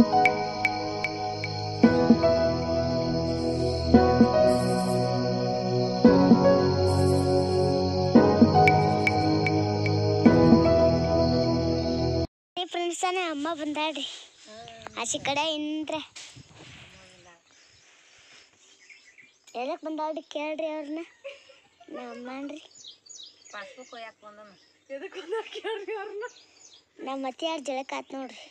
Friends ಅಮ್ಮ ಬಂದಾಡ್ರಿ ಆಚೆ ಕಡೆ ಇಂದ್ರ ಎದಕ್ಕೆ ಬಂದಾಡ್ರಿ ಕೇಳ್ರಿ ಅವ್ರನ್ನ ನಾ ಅಮ್ಮನ್ರಿ ಪಾಸ್ಬುಕ್ ಯಾಕೆ ಬಂದನು ನಮ್ಮ ಮತ್ತೆ ಯಾರು ಜಳಕ ಆತ್ ನೋಡ್ರಿ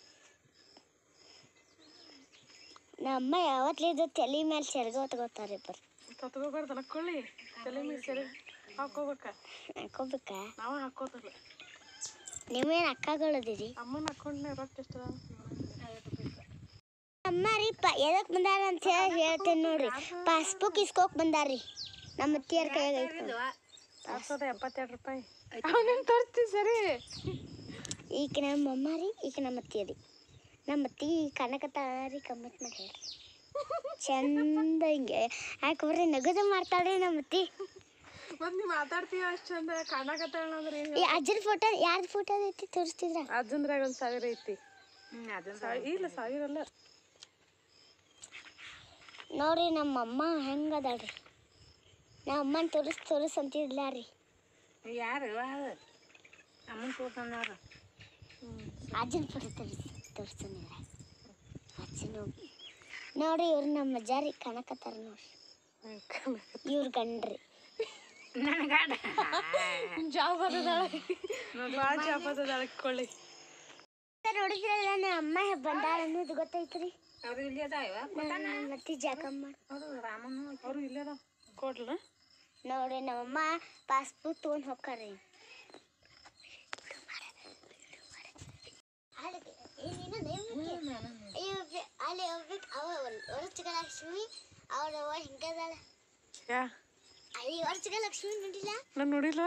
ನಮ್ಮ ಅಮ್ಮ ಯಾವತ್ಲಿದ್ದು ತಲೆ ಮೇಲೆ ಸೆರಗ ಹೊತ್ಕೋತಾರೆ ಇಬ್ಬರು ತತ್ಕೋಬಾರ್ದು ಅನ್ಕೊಳ್ಳಿ ತಲೆ ಮೇಲೆ ಸೆರೆ ಹಾಕೋಬೇಕ ಹಾಕೋಬೇಕಾ ನಾವು ಹಾಕೋದಿಲ್ಲ ನೀವೇನು ಅಕ್ಕಗಳದಿರಿ ಅಮ್ಮನ ಹಾಕೊಂಡ್ನೆ ರೊಕ್ಕ ಎಷ್ಟು ಅಮ್ಮ ರೀ ಪ ಎದಕ್ಕೆ ಬಂದಾರ ಅಂತ ಹೇಳಿ ಹೇಳ್ತೇನೆ ನೋಡ್ರಿ ಪಾಸ್ಬುಕ್ ಇಸ್ಕೋಕ್ ಬಂದಾರ್ರಿ ನಮ್ಮ ಅತ್ತಿಯರ್ ಕೈಯಾಗ ಐತಿ ಆರು ಸಾವಿರದ ಎಪ್ಪತ್ತೆರಡು ರೂಪಾಯಿ ಅವನೇನು ತೋರಿಸ್ತೀವಿ ಸರಿ ಈಗ ನಮ್ಮ ಅಮ್ಮ ರೀ ಈಗ ನಮ್ಮ ಅತ್ತಿ ರೀ ನಮ್ಮ ಅತ್ತಿ ಕನಕತ್ತಾರಿ ಕಮ್ಮತ್ ಮಾಡಿ ಹೇಳ್ರಿ ಚಂದ ಹಿಂಗೆ ಯಾಕೆ ಬರ್ರಿ ನಗದು ಮಾಡ್ತಾಳ್ರಿ ನಮ್ಮ ಅತ್ತಿ ಮತ್ತೆ ನೀವು ಮಾತಾಡ್ತೀವಿ ಅಷ್ಟು ಚಂದ ಕಾಣಕತ್ತಾಳ ಅಂದ್ರೆ ಏನು ಈ ಅಜ್ಜನ ಫೋಟೋ ಯಾರ್ದು ಫೋಟೋ ಐತಿ ತೋರಿಸ್ತಿದ್ರ ಅಜ್ಜಂದ್ರಾಗ ಒಂದು ಸಾವಿರ ಐತಿ ಹ್ಞೂ ಅದನ್ನ ಸಾವಿ- ಇಲ್ಲ ಸಾವಿರ ಅಲ್ಲ ನೋಡ್ರಿ ನಮ್ಮ ಅಮ್ಮ ಹೆಂಗದಾಳ್ರಿ ನಮ್ಮ ಅಮ್ಮನ ತೋರಿಸ್ ತೋರಿಸ್ ಅಂತಿದ್ಲ ರೀ ಯಾರು ಅದು ಅಮ್ಮನ ತೋರ್ಸಂದಾರ ಅಜ್ಜನ ಫೋಟೋ ತೋರಿಸ್ ತೋರಿಸ್ತಾನಿಲ್ಲ ಅಜ್ಜನ ನೋಡ್ರಿ ಇವ್ರು ನಮ್ಮ ಅಜ್ಜಾರಿ ಕಣಕತ್ತಾರ ನೋಡ್ರಿ ಇವ್ರ ಗಂಡ್ರಿ ನನ್ನ ಗಾಡ ಜಾಬ್ ಅದದಾಳೆ ಭಾಳ ಜಾಬ್ ಅದದಾಳೆ ಕೊಳ್ಳಿ ನೋಡಿದ್ರಲ್ಲ ನಮ್ಮ ಅಮ್ಮ ಬಂದಾಳ ಅನ್ನೋದು ಗೊತ್ತೈತ್ರಿ ಅವ್ರು ಇಲ್ಲಿ ಅದಾವ ನಮ್ಮ ಅತ್ತಿ ಜಾಕಮ್ಮ ಅವರು ರಾಮನು ಅವರು ಇಲ್ಲೇ ಅದಾವ ಕೊಡ್ಲ ನೋಡ್ರಿ ನಮ್ಮಮ್ಮ ಪಾಸ್ಬುಕ್ ತೊಗೊಂಡು ಹೋಗ್ತಾರ್ರಿ ಅಲ್ಲಿ ಹೋಗ್ಬೇಕು ಅವ ವರ್ಷಗಳ ಲಕ್ಷ್ಮಿ ಅವ್ರವ್ವ ಹಿಂಗದಾಳ ಯಾ ಅಲ್ಲಿ ವರ್ಷಗಳ ಲಕ್ಷ್ಮಿ ನೋಡಿಲ್ಲ ನಾನು ನೋಡಿಲ್ವಾ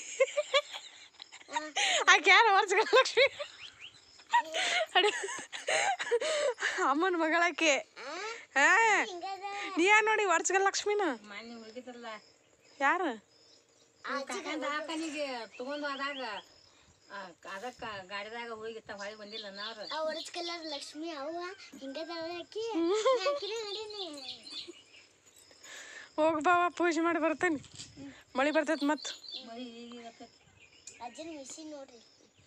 ಆಕೆ ಯಾರು ವರ್ಷಗಳ ಲಕ್ಷ್ಮಿ ಅಡಿ ಅಮ್ಮನ ಮಗಳಾಕೆ ಹಾ ಹಿಂಗದ ನೀ ಯಾರು ನೋಡಿ ವರ್ಷಗಳ ಲಕ್ಷ್ಮಿನ ಮೊನ್ನೆ ಹೋಗಿದ್ರಲ್ಲ ಯಾರು ಕಾಕಂದ ಆಕನಿಗೆ ತಗೊಂಡು ಆದಾಗ ಅದಕ್ಕೆ ಗಾಡಿದಾಗ ಹೋಗಿ ತ ಹೊಳಿ ಬಂದಿಲ್ಲ ನಾವ್ರು ಆ ವರ್ಷ ಕಲರ್ ಲಕ್ಷ್ಮಿ ಅವ್ವ ಹಿಂಗದಾಳ ಆಕಿ ಆಕಿನ ನೋಡೀನಿ ಹೋಗಿ ಬಾವ ಪೂಜೆ ಮಾಡಿ ಬರ್ತೇನೆ ಮಳೆ ಬರ್ತೈತೆ ಮತ್ತು ಮಳಿ ಈಗತ್ತೆ ಅಜ್ಜನ ಮಿಷಿನ್ ನೋಡ್ರಿ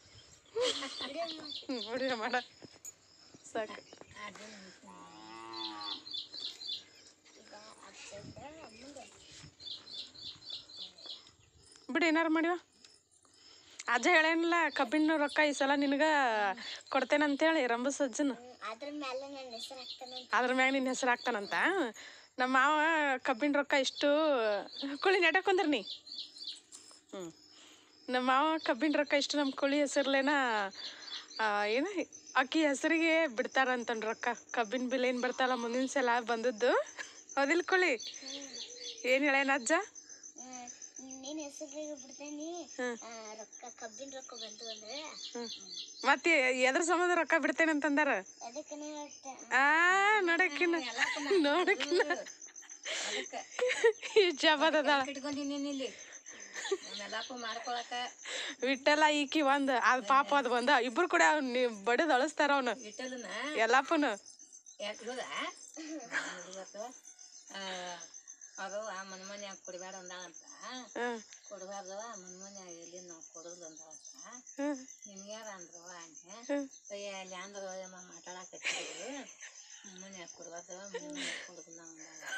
ಹ್ಞೂ ನೋಡಿರ ಮಾಡ ಸಾಕು ಬಿಡು ಏನಾರು ಮಾಡಿವ ಅಜ್ಜ ಹೇಳೇನಿಲ್ಲ ಕಬ್ಬಿನ ರೊಕ್ಕ ಈ ಸಲ ನಿನಗೆ ಕೊಡ್ತೇನೆ ಅಂತೇಳಿ ರಂಬಸ್ ಅಜ್ಜನ ಅದ್ರ ಮೇಲೆ ನನ್ನ ಹೆಸರು ಹಾಕ್ತಾನೆ ಅದ್ರ ಮ್ಯಾಗ ನಿನ್ನ ಹೆಸರು ಹಾಕ್ತಾನಂತ ನಮ್ಮ ಮಾವ ಕಬ್ಬಿನ ರೊಕ್ಕ ಇಷ್ಟು ಕುಳಿ ನೆಟಕೊಂಡ್ರಿ ನೀ ಹ್ಞೂ ನಮ್ಮ ಮಾವ ಕಬ್ಬಿನ ರೊಕ್ಕ ಇಷ್ಟು ನಮ್ಮ ಕುಳಿ ಹೆಸರ್ಲೇನ ಏನು ಅಕ್ಕಿ ಹೆಸರಿಗೆ ಬಿಡ್ತಾರಂತನ್ ರೊಕ್ಕ ಕಬ್ಬಿನ ಬಿಲ್ ಏನು ಬರ್ತಾರಲ್ಲ ಮುಂದಿನ ಸಲ ಬಂದದ್ದು ಹೌದಿಲ್ಲ ಕುಳಿ ಏನು ಹೇಳೇನ ಅಜ್ಜ ನಿನ್ನ ಹೆಸರಿಗೆ ಬಿಡ್ತೇನಿ ಹ್ಮ್. ಆ, ರೊಕ್ಕ ಕಬ್ಬಿನ ರೊಕ್ಕ ಬಂತು ಅಂದ್ರೆ ಹ್ಞೂ ಮತ್ತೆ ಎದ್ರ ಸಂಬಂಧ ರೊಕ್ಕ ಬಿಡ್ತೇನೆ ಅಂತಂದಾರ ಅದಕ್ಕೆ ಆ ನೋಡಕ್ಕಿನ ನೋಡಕ್ಕಿನ ಈ ಜಬದದಾಳ ಇಟ್ಕೊಂಡಿನಿ ಇಲ್ಲಿ ನಮ್ಮೆಲ್ಲಪ್ಪ ಮಾಡ್ಕೊಳಕ ವಿಟ್ಟಲ್ಲ ಈಕಿ ಒಂದ್ ಅದ್ ಪಾಪ ಅದ್ ಬಂದ ಇಬ್ರು ಕೂಡ ಬಡದ್ ಅಳಿಸ್ತಾರ ಅವನು ಇಟ್ಟದನ್ನ ಎಲ್ಲಪ್ಪನು ಯಾಕೆ ಗೊತ್ತಾ ಇವತ್ತು ಅದು ಆ ಮನೆ ಮನ್ಯಾಗ ಕುಡಿಬೇಡ ಅಂದಾಳಂತ ಹ್ಮ್ ಕೊಡಬಾರ್ದು ಆ ಮನೆ ಮನ್ಯಾಗ ಎಲ್ಲಿ ನಾವು ಕೊಡೋದು ಅಂದಾಳಂತ ಹ್ಮ್ ನಿಮ್ಗ್ಯಾರ ಅಂದ್ರವ ಅಂದೆ ಹ್ಮ್. ಅಯ್ಯ ಅಲ್ಲಿ ಅಂದ್ರ ಅಮ್ಮ ಮಾತಾಡಕತ್ತಿದ್ರು ಮನ್ಯಾಗ ಕೊಡಬಾರ್ದು ಮನೆ ಮನ್ಯಾಗ ಕೊಡೋದು ನಾವು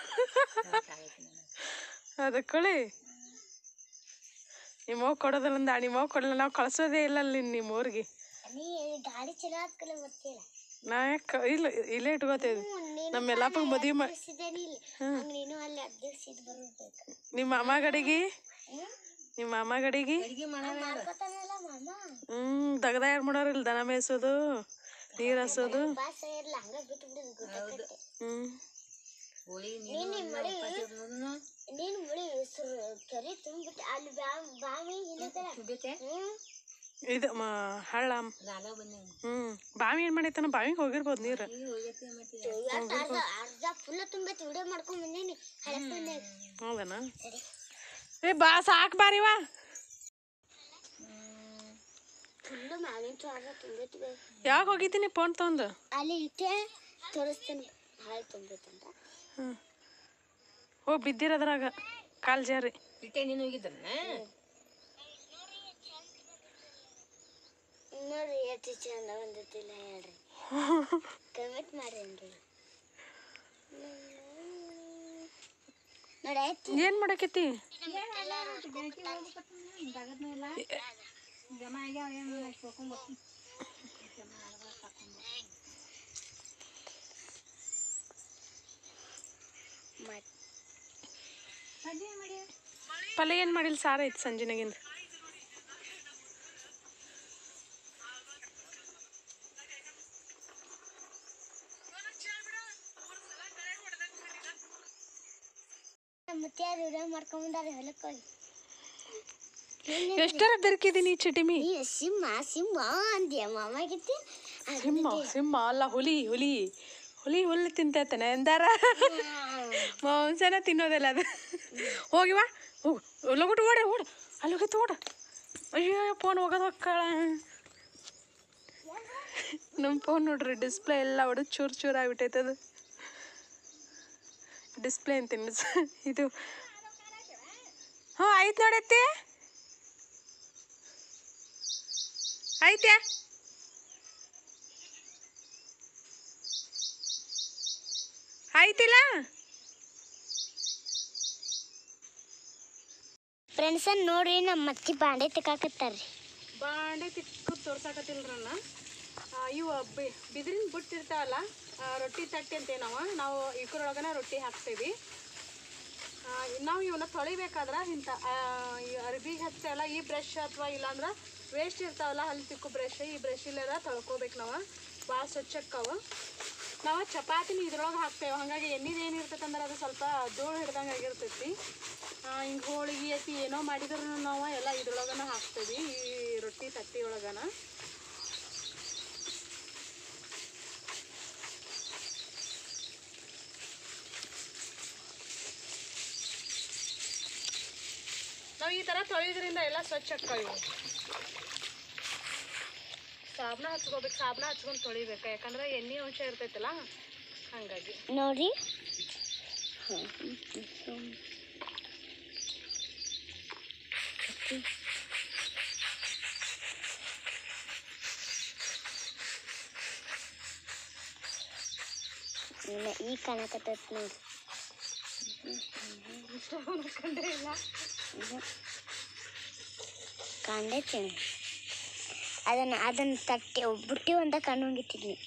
ಅದ ಕಳಿ ನಿಮ್ಮವ್ ಕೊಡೋದಿಲ್ಲ ನಿಮ್ಮವ್ ಕೊಡಲ್ಲ ನಾವು ಕಳ್ಸೋದೇ ಇಲ್ಲ ಅಲ್ಲಿ ನಿಮ್ಮ ಊರಿಗೆ ನೀ ಗಾಡಿ ಚಲೋ ಹಾಕಲ್ಲ ಗೊತ್ತಿಲ್ಲ ನಾ ಯಾಕೆ ಇಲ್ಲ ಇಲ್ಲೇ ಇಟ್ಕೋತೇವೆ ನಮ್ಮ ಎಲ್ಲಪ್ಪಂಗೆ ಮದುವೆ ಮಾ ಅಧ್ಯಕ್ಷಿದ್ದೇನೆ ಇಲ್ಲಿ ಹಂಗ ನೀನು ಅಲ್ಲಿ ಅಧ್ಯಕ್ಷಿದ್ ಬರಬೇಕು ನಿಮ್ಮ ಮಾಮ ಗಡಿಗೆ ನಿಮ್ಮ ಮಾಮ ಗಡಿಗೆ ಅಡಿಗೆ ಮಾಡೋಣ ಮಾಡ್ಕೊತಾನಲ್ಲ ಮಾಮ ಹ್ಮ್ ದಗದ ಯಾರು ಮಾಡೋರು ಇಲ್ಲಿ ದನ ಮೇಯ್ಸೋದು ನೀರು ಹಸೋದು ಬಾಸ ಇರ್ಲ ಹಂಗ ಬಿಟ್ಟು ಬಿಡುದು ಗೊತ್ತಾಗ್ತೈತೆ ಹ್ಮ್ ಹೋಳಿ ನೀನು ನೀನು ಮುಳಿ ಸುರು ಕೆರೆ ತುಂಬಿಟ್ಟು ಅಲ್ಲಿ ಬಾ- ಬಾವಿ ಇಲ್ಲದಲ್ಲ ತುಂಬಿತೆ ಹ್ಮ್ ಇದು ಮ ಹಳ್ಳ ಲಾಲ ಬನ್ನಿ ಹ್ಮ್ ಬಾವಿ ಏನ್ ಮಾಡೈತನ ಬಾವಿಗೆ ಹೋಗಿರ್ಬೋದು ನೀರು ಈಗ ಹೋಗೈತಿ ಮತ್ತೆ ಇವತ್ತು ಅರ್ಧ ಅರ್ಧ ಫುಲ್ ತುಂಬೈತಿ ವಿಡಿಯೋ ಮಾಡ್ಕೊಂಡ್ ಬಂದೀನಿ ಹಳೆ ಫೋನ್ಯಾಗ ಹೌದನ ಏ ಬಾ ಸಾಕ್ ಬಾರಿವಾ ಫುಲ್ಲು ಮ್ಯಾಗಿನ ಚಾರ್ಜ ತುಂಬೈತಿ ಯಾವಾಗ ಹೋಗಿದ್ದೀನಿ ಫೋನ್ ತೊಗೊಂಡು ಅಲ್ಲಿ ಇಟ್ಟೆ ತೋರಿಸ್ತೀನಿ ಹಾಳು ತುಂಬೈತಂತ ಹ್ಞೂ ಹೋಗಿ ಬಿದ್ದಿರೋದ್ರಾಗ ಕಾಲು ಜಾರಿ ಇಟ್ಟೆ ನೀನು ಹೋಗಿದ್ದನ್ನ ನೋಡ್ರಿ ಎಷ್ಟು ಚಂದ ಬಂದೈತಿಲ್ಲ ಹೇಳ್ರಿ ಕಮೆಂಟ್ ಮಾಡ್ರಿ ನೋಡಿ ಆಯ್ತು ಏನು ಮಾಡಕತ್ತಿ ಜಮ ಆಗ್ಯಾವ ಏನು ತೊಗೊಂಡ್ಬರ್ತೀನಿ ಮತ್ ಪಲ್ಯ ಏನು ಮಾಡಿಲ್ಲ ಸಾರ ಐತಿ ಸಂಜೆನಾಗಿಂದ ನಮ್ಮ ಮತ್ತೆ ಯಾರು ವಿಡಿಯೋ ಮಾಡ್ಕೊಂಬಂದಾರೆ ಹೊಲಕ್ಕೆ ಹೋಗಿ ಎಷ್ಟರ ಬೆರ್ಕಿದ್ದೀನಿ ಚಿಟಿಮಿ ನೀ ಸಿಂಹ ಸಿಂಹ ಅಂದ್ಯ ಮಾಮಾಗಿತ್ತಿ ಸಿಂಹ ಸಿಂಹ ಅಲ್ಲ ಹುಲಿ ಹುಲಿ ಹುಲಿ ಹುಲ್ಲು ತಿಂತೈತಾನೆ ಎಂದಾರ ಮಾಂಸನ ತಿನ್ನೋದಿಲ್ಲ ಅದು ಹೋಗಿವ ಹೋಗು ಲಗುಟ್ ಓಡ ಓಡ ಅಲ್ಲಿ ಹೋಗಿತ್ತು ಓಡ ಅಯ್ಯೋ ಫೋನ್ ಹೋಗೋದು ಹೊಕ್ಕಳ ನಮ್ಮ ಫೋನ್ ನೋಡ್ರಿ ಡಿಸ್ಪ್ಲೇ ಎಲ್ಲ ಹೊಡೆದು ಚೂರು ಚೂರು ಆಗ್ಬಿಟ್ಟೈತೆ ಅದು ಡಿಸ್ಪ್ಲೇ ಅಂತೀನಿ ಸ- ಇದು ಹ್ಞೂ ಆಯ್ತು ನೋಡತ್ತಿ ಐತೆ ಆಯ್ತಿಲ್ಲ ಫ್ರೆಂಡ್ಸ್ ನೋಡ್ರಿ ನಮ್ಮ ಮತ್ತಿ ಬಾಂಡೆ ತಿಕ್ಕಾಕತ್ತಾರ್ರಿ ಬಾಂಡೆ ತಿಕ್ಕು ತೋರ್ಸಾಕತ್ತಿಲ್ರನ್ನ ಇವು ಬಿ ಬಿದಿರಿನ ಬಿಟ್ಟಿರ್ತಾವಲ್ಲ ಆ, ರೊಟ್ಟಿ ತಟ್ಟೆ ಅಂತೇವೆ ನಾವು ನಾವು ಇಕ್ರೊಳಗನ ರೊಟ್ಟಿ ಹಾಕ್ತೇವಿ ಆ, ನಾವು ಇವನ್ನ ತೊಳಿಬೇಕಾದ್ರೆ ಇಂಥ ಅರ್ಬಿಗೆ ಹಚ್ತೇವಲ್ಲ ಈ ಬ್ರಷ್ ಅಥವಾ ಇಲ್ಲಾಂದ್ರೆ ವೇಸ್ಟ್ ಇರ್ತಾವಲ್ಲ ಹಲ್ಲು ತಿಕ್ಕು ಬ್ರಷ್ ಈ ಬ್ರಷ್ ಇಲ್ಲದ ತೊಳ್ಕೊಬೇಕು ನಾವು ಭಾಳ ಸ್ವಚ್ಛಕ್ಕಾವು ನಾವು ಚಪಾತಿನ ಇದ್ರೊಳಗೆ ಹಾಕ್ತೇವೆ ಹಾಗಾಗಿ ಎಣ್ಣೆದು ಏನು ಇರ್ತೈತೆ ಅಂದ್ರೆ ಅದು ಸ್ವಲ್ಪ ಧೂಳು ಹಿಡ್ದಂಗೆ ಆಗಿರ್ತೈತಿ ಹಿಂಗೆ ಹೋಳಿಗೆ ಐತಿ ಏನೋ ಮಾಡಿದ್ರು ನಾವು ಎಲ್ಲ ಇದ್ರೊಳಗನ ಹಾಕ್ತೇವಿ ಈ ರೊಟ್ಟಿ ತಟ್ಟಿ ಒಳಗನ ನಾವು ಈ ಥರ ತೊಳೆಯೋದ್ರಿಂದ ಎಲ್ಲ ಸ್ವಚ್ಛ ಆಕ್ಕಾವು ಸಾಬಣ ಹಚ್ಕೋಬೇಕು ಸಾಬಣ ಹಚ್ಕೊಂಡು ತೊಳಿಬೇಕು ಯಾಕಂದ್ರೆ ಎಣ್ಣೆ ಅಂಶ ಇರ್ತೈತಲ್ಲ ಹಾಗಾಗಿ ನೋಡ್ರಿ ಇನ್ನ ಈಗ ಕಾಣಕತ್ತೈತಿ ನೋಡ್ರಿ ಕಾಂಡೈತಿ ಅದನ್ನ ಅದನ್ನ ತಟ್ಟಿ ಬುಟ್ಟಿ ಒಂದ ಕಣ್ಣೋಗಿಟ್ಟಿದ್ನಿ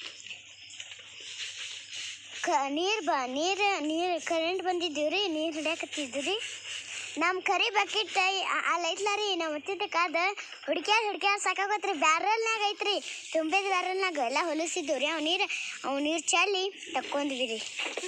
ಕ ನೀರು ಬ ನೀರು ನೀರು ಕರೆಂಟ್ ಬಂದಿದ್ದೀವಿ ರೀ ನೀರು ಹಿಡಿಯಾಕತ್ತಿದ್ವಿ ರೀ ನಮ್ಮ ಕರಿ ಬಕೆಟ್ ಅಲ್ಲಿ ಐತ್ಲ ರೀ ನಮ್ಮ ಮತ್ತಿದ್ದ ಕಾದ ಹುಡ್ಕ್ಯಾರ ಹುಡ್ಕ್ಯಾರ ಸಾಕಾಗತ್ರಿ ಬ್ಯಾರಲ್ನಾಗ ಐತ್ರಿ ತುಂಬಿದ ಬ್ಯಾರಲ್ನಾಗ ಎಲ್ಲ ಹೊಲಿಸಿದ್ವಿ ರೀ ಅವ್ ನೀರು ಅವ್ ನೀರು ಚೆಲ್ಲಿ ತಕ್ಕೊಂಡ್ವಿ ರೀ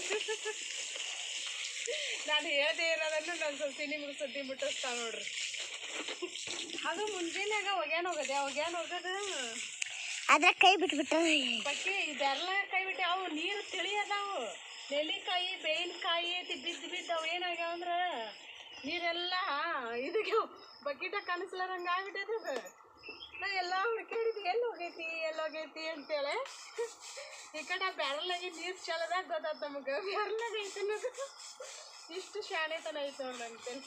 ನಾನು ಹೇಳ್ದೆ ಇರೋದನ್ನು ನಾನು ಸ್ವಲ್ಪ ನಿಮ್ಗೆ ಸುದ್ದಿ ಮುಟ್ಟಿಸ್ತಾ ನೋಡ್ರಿ ಅದು ಮುಂಜಾನೆಯಾಗ ಒಗ್ಯಾನ ಹೋಗದೆ ಒಗ್ಯಾನ ಹೋಗದ ಅದ್ರ ಕೈ ಬಿಟ್ಬಿಟ್ಟ ಬಕ್ಕೆ ಇದೆಲ್ಲ ಕೈ ಬಿಟ್ಟು ಅವು ನೀರು ತಿಳಿ ಅದಾವು ನೆಲ್ಲಿಕಾಯಿ ಬೇವಿನಕಾಯಿ ಬಿದ್ದು ಬಿದ್ದು ಅವು ಏನಾಗ್ಯಾವ ಅಂದ್ರೆ ನೀರೆಲ್ಲ ಇದಕ್ಕೆ ಬಕೆಟ ಕಾಣಿಸ್ಲಾರಂಗ ಆಗ್ಬಿಟ್ಟೈತೆ ಅದು ನಾ ಎಲ್ಲ ಹುಡ್ಕಾಡಿದ್ವಿ ಎಲ್ಲಿ ಹೋಗೈತಿ ಎಲ್ಲಿ ಹೋಗೈತಿ ಅಂತೇಳಿ ಈ ಕಡೆ ಬ್ಯಾರಲ್ನಾಗಿ ನೀರು ಚಲದಾಗ ಗೊತ್ತಾಯ್ತು ನಮಗೆ ಬ್ಯಾರಲ್ನಾಗ ಐತೆ ಅನ್ನೋದು ಇಷ್ಟು ಶಾಣೆತನ ಐತೆ ನೋಡಿ ಅಂತೇಳಿ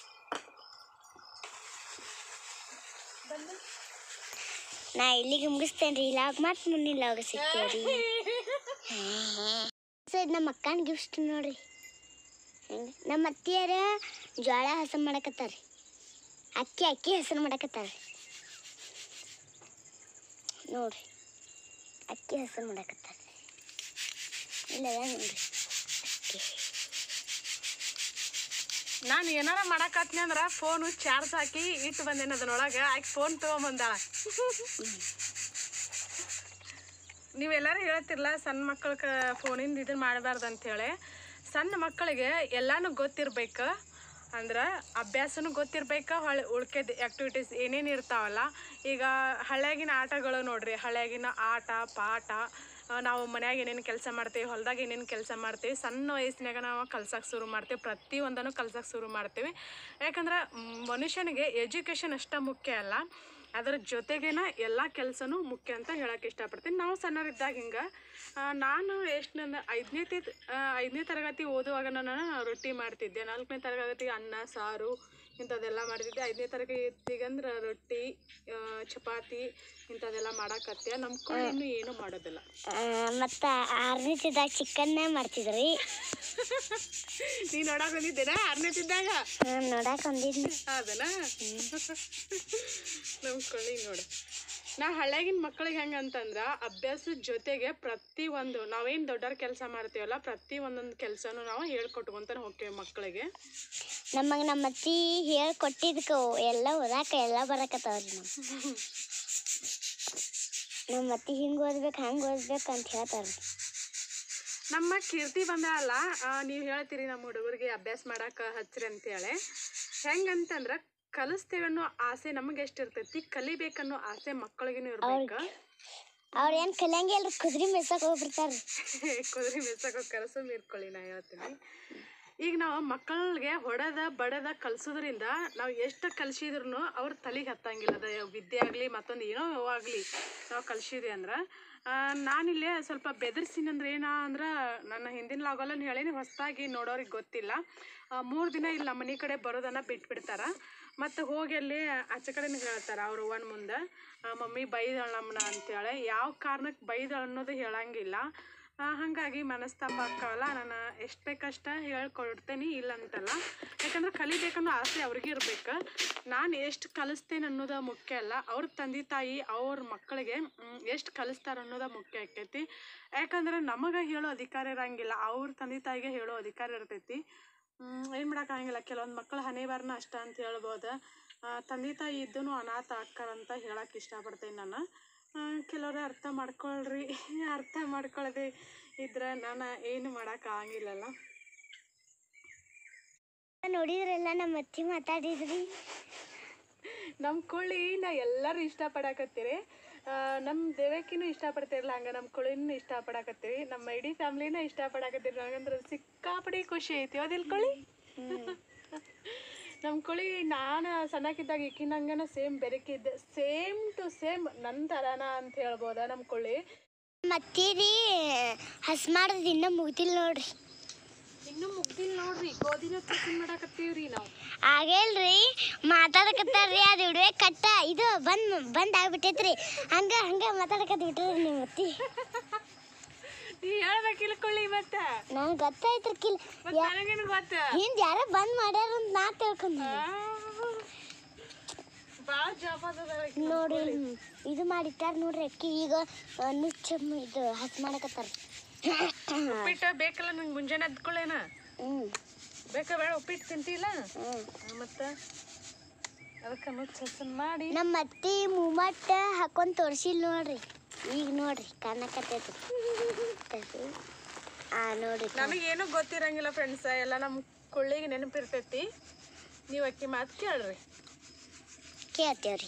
ಬಂದು ನಾ ಇಲ್ಲಿಗೆ ಮುಗಿಸ್ತೇನೆ ರೀ ಇಲ್ಲಾಗ ಮತ್ತೆ ಮುಂದಿನ ಲಾಗ ಸಿಗ್ತೇವೆ ರೀ ಸರ್ ನಮ್ಮ ಅಕ್ಕನ ಗಿಫ್ಟ್ ನೋಡ್ರಿ ಹೆಂಗೆ ನಮ್ಮ ಅತ್ತಿಯರ ಜೋಳ ಹಸನ್ ಮಾಡಕತ್ತಾರ ಅಕ್ಕಿ ಅಕ್ಕಿ ಹಸನ್ ಮಾಡಕತ್ತಾರ ನೋಡ್ರಿ ಅಕ್ಕಿ ಹಸನ್ ಮಾಡಕತ್ತಾರ ಇಲ್ಲ ನೋಡ್ರಿ ಅಕ್ಕಿ ನಾನು ಏನಾರ ಮಾಡಕತ್ನಿ ಅಂದ್ರೆ ಫೋನು ಚಾರ್ಜ್ ಹಾಕಿ ಇಟ್ಟು ಬಂದೇನೆ ಅದನ್ನೊಳಗೆ ಆಕೆ ಫೋನ್ ತೊಗೊಂಬಂದಾಳ ನೀವೆಲ್ಲರೂ ಹೇಳ್ತಿರಲ್ಲ ಸಣ್ಣ ಮಕ್ಕಳ ಫೋನಿಂದ ಇದನ್ನ ಮಾಡಬಾರ್ದು ಅಂಥೇಳಿ ಸಣ್ಣ ಮಕ್ಕಳಿಗೆ ಎಲ್ಲಾನು ಗೊತ್ತಿರ್ಬೇಕು ಅಂದ್ರೆ ಅಭ್ಯಾಸನೂ ಗೊತ್ತಿರ್ಬೇಕು ಹೊಳೆ ಉಳ್ಕೆದ ಆ್ಯಕ್ಟಿವಿಟೀಸ್ ಏನೇನು ಇರ್ತಾವಲ್ಲ ಈಗ ಹಳ್ಯಾಗಿನ ಆಟಗಳು ನೋಡ್ರಿ ಹಳ್ಯಾಗಿನ ಆಟ ಪಾಠ ಆ, ನಾವು ಮನ್ಯಾಗ ಏನೇನು ಕೆಲಸ ಮಾಡ್ತೀವಿ ಹೊಲ್ದಾಗ ಏನೇನು ಕೆಲಸ ಮಾಡ್ತೀವಿ ಸಣ್ಣ ವಯಸ್ಸಿನಾಗ ನಾವು ಕಲ್ಸಕ್ಕೆ ಶುರು ಮಾಡ್ತೀವಿ ಪ್ರತಿಯೊಂದನ್ನು ಕಲ್ಸಕ್ಕೆ ಶುರು ಮಾಡ್ತೀವಿ ಯಾಕಂದ್ರೆ ಮ್, ಮನುಷ್ಯನಿಗೆ ಎಜುಕೇಷನ್ ಅಷ್ಟ ಮುಖ್ಯ ಅಲ್ಲ ಅದರ ಜೊತೆಗೇನ ಎಲ್ಲ ಕೆಲಸನೂ ಮುಖ್ಯ ಅಂತ ಹೇಳಕ್ಕೆ ಇಷ್ಟಪಡ್ತೀನಿ ನಾವು ಸಣ್ಣರಿದ್ದಾಗ ಹಿಂಗೆ ನಾನು ಎಷ್ಟು ನನ್ನ ಐದನೇ ತಿ ಐದನೇ ತರಗತಿ ಓದುವಾಗ ನಾನು ರೊಟ್ಟಿ ಮಾಡ್ತಿದ್ದೆ ನಾಲ್ಕನೇ ತರಗತಿ ಅನ್ನ ಸಾರು ಇಂಥದ್ದೆಲ್ಲ ಮಾಡ್ತಿದ್ದೆ ಐದನೇ ತರಗತಿಗಂದ್ರೆ ರೊಟ್ಟಿ ಆ, ಚಪಾತಿ ಇಂಥದ್ದೆಲ್ಲ ಮಾಡಾಕತ್ತೆ ನಮ್ಮ ಕಡೆ ಇನ್ನೂ ಏನೂ ಮಾಡೋದಿಲ್ಲ ಮತ್ತು ಆರನೇ ತಿದ್ದಾಗ ಚಿಕನ್ನ ಮಾಡ್ತಿದ್ರಿ ನೀ ನೋಡಕ್ ಬಂದಿದ್ದೇನ ಆರನೇ ತಿದ್ದಾಗ ನೋಡಕ್ಕೆ ಒಂದಿದ್ನಿ ಅದನ ನಮ್ಮ ಕೊಳ್ಳಿ ನೋಡು ನಾ ಹಳ್ಳ್ಯಾಗಿನ ಮಕ್ಳಿಗೆ ಹೆಂಗೆ ಅಂತಂದ್ರೆ ಅಭ್ಯಾಸದ ಜೊತೆಗೆ ಪ್ರತಿ ಒಂದು ನಾವೇನು ದೊಡ್ಡವ್ರ ಕೆಲಸ ಮಾಡ್ತೀವಲ್ಲ ಪ್ರತಿ ಒಂದೊಂದು ಕೆಲಸನೂ ನಾವು ಹೇಳ್ಕೊಟ್ಕೊಂತಾನೆ ಹೋಗ್ತೇವೆ ಮಕ್ಕಳಿಗೆ ನಮಗೆ ನಮ್ಮ ಅತ್ತಿ ಹೇಳ್ಕೊಟ್ಟಿದ್ಕ ಎಲ್ಲ ಓದಾಕ ಎಲ್ಲ ಬರಕತ್ತವ್ರಿ ನಮ್ಮ ನಮ್ಮ ಅತ್ತಿ ಹಿಂಗೆ ಓದ್ಬೇಕು ಹಂಗೆ ಓದ್ಬೇಕು ಅಂತ ಹೇಳ್ತಾರ್ರಿ ನಮ್ಮ ಕೀರ್ತಿ ಬಂದಲ್ಲ ನೀವು ಹೇಳ್ತೀರಿ ನಮ್ಮ ಹುಡುಗರಿಗೆ ಅಭ್ಯಾಸ ಮಾಡಕ್ಕೆ ಹಚ್ಚ್ರಿ ಅಂತೇಳಿ ಹೆಂಗಂತಂದ್ರೆ ಕಲಿಸ್ತೇವೆ ಅನ್ನೋ ಆಸೆ ನಮಗೆ ಎಷ್ಟಿರ್ತೈತಿ ಕಲಿಬೇಕನ್ನೋ ಆಸೆ ಮಕ್ಕಳಿಗೇನು ಇರ್ಬೇಕು ಅವ್ರು ಏನು ಕಲಿಯಂಗೆ ಎಲ್ರು ಕುದುರೆ ಮೆಸಕ್ಕೆ ಹೋಗ್ಬಿಡ್ತಾರ್ರಿ ಕುದುರೆ ಮೆಚ್ಚಕ್ಕೆ ಕಲಸು ಮೀರ್ಕೊಳ್ಳಿ ನಾ ಹೇಳ್ತೀನಿ ಈಗ ನಾವು ಮಕ್ಕಳಿಗೆ ಹೊಡೆದ ಬಡದ ಕಲಿಸೋದ್ರಿಂದ ನಾವು ಎಷ್ಟು ಕಲಿಸಿದ್ರು ಅವ್ರ ತಲೆಗೆ ಹತ್ತಂಗಿಲ್ಲ ಅದು ವಿದ್ಯೆ ಆಗಲಿ ಮತ್ತೊಂದು ಏನೋ ಆಗಲಿ ನಾವು ಕಲಿಸಿದ್ವಿ ಅಂದ್ರೆ ಆ, ನಾನಿಲ್ಲೇ ಸ್ವಲ್ಪ ಬೆದರ್ಸಿನಿ ಅಂದ್ರೆ ಏನ ಅಂದ್ರೆ ನನ್ನ ಹಿಂದಿನ ಲಾಗಲ್ಲಿ ಹೇಳೀನಿ ಹೊಸದಾಗಿ ನೋಡೋರಿಗೆ ಗೊತ್ತಿಲ್ಲ ಮೂರು ದಿನ ಇಲ್ಲಿ ನಮ್ಮ ಮನೆ ಕಡೆ ಬರೋದನ್ನ ಬಿಟ್ಬಿಡ್ತಾರ ಮತ್ತು ಹೋಗಿ ಅಲ್ಲಿ ಆಚೆ ಕಡೆನೇ ಹೇಳ್ತಾರೆ ಅವ್ರ ಅವ್ವನ ಮುಂದೆ ಮಮ್ಮಿ ಬೈದಳ ನಮ್ಮನ್ನ ಅಂತೇಳಿ ಯಾವ ಕಾರಣಕ್ಕೆ ಬೈದಳ ಅನ್ನೋದು ಹೇಳಂಗಿಲ್ಲ ಆ, ಹಾಗಾಗಿ ಮನಸ್ತಾಪ ಆಕ್ಕವಲ್ಲ ನಾನು ಎಷ್ಟು ಬೇಕಷ್ಟ ಹೇಳ್ಕೊಡ್ತೇನೆ ಇಲ್ಲ ಅಂತಲ್ಲ ಯಾಕಂದ್ರೆ ಕಲಿಬೇಕನ್ನೋ ಆಸೆ ಅವ್ರಿಗೆ ಇರ್ಬೇಕು ನಾನು ಎಷ್ಟು ಕಲಿಸ್ತೇನೆ ಅನ್ನೋದು ಮುಖ್ಯ ಅಲ್ಲ ಅವ್ರ ತಂದೆ ತಾಯಿ ಅವ್ರ ಮಕ್ಕಳಿಗೆ ಎಷ್ಟು ಕಲಿಸ್ತಾರೆ ಅನ್ನೋದು ಮುಖ್ಯ ಆಕೈತಿ ಯಾಕಂದ್ರೆ ನಮಗೆ ಹೇಳೋ ಅಧಿಕಾರ ಇರಂಗಿಲ್ಲ ಅವ್ರ ತಂದೆ ತಾಯಿಗೆ ಹೇಳೋ ಅಧಿಕಾರ ಇರ್ತೈತಿ ಏನು ಮಾಡೋಕ್ಕಾಗಂಗಿಲ್ಲ ಕೆಲವೊಂದು ಮಕ್ಕಳ ಹಣೆ ಬಾರನ ಅಷ್ಟ ಅಂತ ಹೇಳ್ಬೋದು ಆ, ತಂದೆ ತಾಯಿ ಇದ್ದೂ ಅನಾಥ ಆಕ್ಕಾರಂತ ಹೇಳಕ್ಕೆ ಇಷ್ಟಪಡ್ತೇನೆ ನಾನು ಕೆಲವರು ಅರ್ಥ ಮಾಡ್ಕೊಳ್ರಿ ಅರ್ಥ ಮಾಡ್ಕೊಳ್ಳದೆ ಇದ್ರೆ ನಾನು ಏನು ಮಾಡೋಕ್ಕಾಗಿಲ್ಲಲ್ಲ ನೋಡಿದ್ರಲ್ಲ ನಮ್ಮ ಅತ್ತಿ ಮಾತಾಡಿದ್ರಿ ನಮ್ಮ ಕೋಳಿ ನಾ ಎಲ್ಲರೂ ಇಷ್ಟಪಡಾಕತ್ತೀರಿ ನಮ್ಮ ದೇವಕ್ಕಿನೂ ಇಷ್ಟಪಡ್ತಿರಲ್ಲ ಹಂಗೆ ನಮ್ಮ ಕೋಳಿನೂ ಇಷ್ಟಪಡಾಕತ್ತೀರಿ ನಮ್ಮ ಇಡೀ ಫ್ಯಾಮ್ಲಿನ ಇಷ್ಟಪಡಾಕತ್ತೀರಿ ನನಗಂದ್ರೆ ಸಿಕ್ಕಾಪಡಿ ಖುಷಿ ಐತಿ ಹೌದಿಲ್ಲ ಕೋಳಿ ನಮ್ಮ ಕೋಳಿ ನಾನು ಸಣ್ಣಕ್ಕಿದ್ದಾಗ ಈಕಿನಂಗನ ಸೇಮ್ ಬೆರಕಿದ್ದೆ ಸೇಮ್ ಟು ಸೇಮ್ ನನ್ನ ಥರನ ಅಂತ ಹೇಳ್ಬೋದಾ ನಮ್ಮ ಕೋಳಿ ನಮ್ಮ ಅತ್ತಿರಿ ಹಸ್ ಮಾಡೋದು ಇನ್ನೂ ಮುಗ್ದಿಲ್ಲ ನೋಡ್ರಿ ಇನ್ನೂ ಮುಗ್ದಿಲ್ಲ ನೋಡ್ರಿ ಗೋಧಿನ ಟಿಫಿನ್ ಮಾಡಾಕತ್ತೀವ್ರಿ ನಾವು ಆಗೇಲ್ರಿ ಮಾತಾಡಕತ್ತಾರ್ರಿ ಅದು ಇಡುವೆ ಕಟ್ಟ ಇದು ಬಂದ್ ಬಂದ್ ಆಗ್ಬಿಟ್ಟೈತ್ರಿ ಹಂಗ ಹಂಗ ಮಾತಾಡಕತ್ ಬಿಟ್ರಿ ನಿಮ್ಮ ಅತ್ತಿ ನೀ ಹೇಳ್ಬೇಕಿಲ್ಲ ಕೊಳ್ಳಿ ಮತ್ತೆ ನಂಗೆ ಗೊತ್ತಾಯ್ತ್ರಿ ಕಿಲ್ ಮತ್ತೆ ನನಗೇನು ಗೊತ್ತ ಹಿಂದ್ ಯಾರೋ ಬಂದ್ ಮಾಡ್ಯಾರ ಅಂತ ನಾ ತಿಳ್ಕೊಂಡೆ ಭಾಳ ಜವಾಬ್ದಾರ ನೋಡ್ರಿ ಇದು ಮಾಡಿಟ್ಟಾರ ನೋಡ್ರಿ ಅಕ್ಕಿ ಈಗ ಆ, ನುಚ್ಚ ಮ್- ಇದು ಹಸ್ ಮಾಡಕತ್ತಾರ ಉಪ್ಪಿಟ್ಟು ಬೇಕಲ್ಲ ನಂಗೆ ಮುಂಜಾನೆ ಎದ್ಕೊಳ್ಳೇನ ಹ್ಮ್ ಬೇಕಾ ಬೇಡ ಉಪ್ಪಿಟ್ಟು ತಿಂತಿಲ್ಲ ಹ್ಮ್ ಮತ್ತು ಅದಕ್ಕೆ ನುಚ್ಚ ಹಸನ್ ಮಾಡಿ ನಮ್ಮ ಅತ್ತಿ ಮೂಮಟ್ಟ ಹಾಕೊಂಡ್ ತೋರ್ಸಿಲ್ ನೋಡ್ರಿ ಈಗ ನೋಡ್ರಿ ಕಾಣಕತ್ತೈತಿ ಆ ನೋಡ್ರಿ ನಮಗೇನು ಗೊತ್ತಿರಂಗಿಲ್ಲ ಫ್ರೆಂಡ್ಸ್ ಎಲ್ಲ ನಮ್ಮ ಕೊಳ್ಳಿಗೆ ನೆನಪಿರ್ತೈತಿ ನೀವು ಅಕ್ಕಿ ಮಾತು ಕೇಳ್ರಿ ಕೇಳ್ತೇವ್ರಿ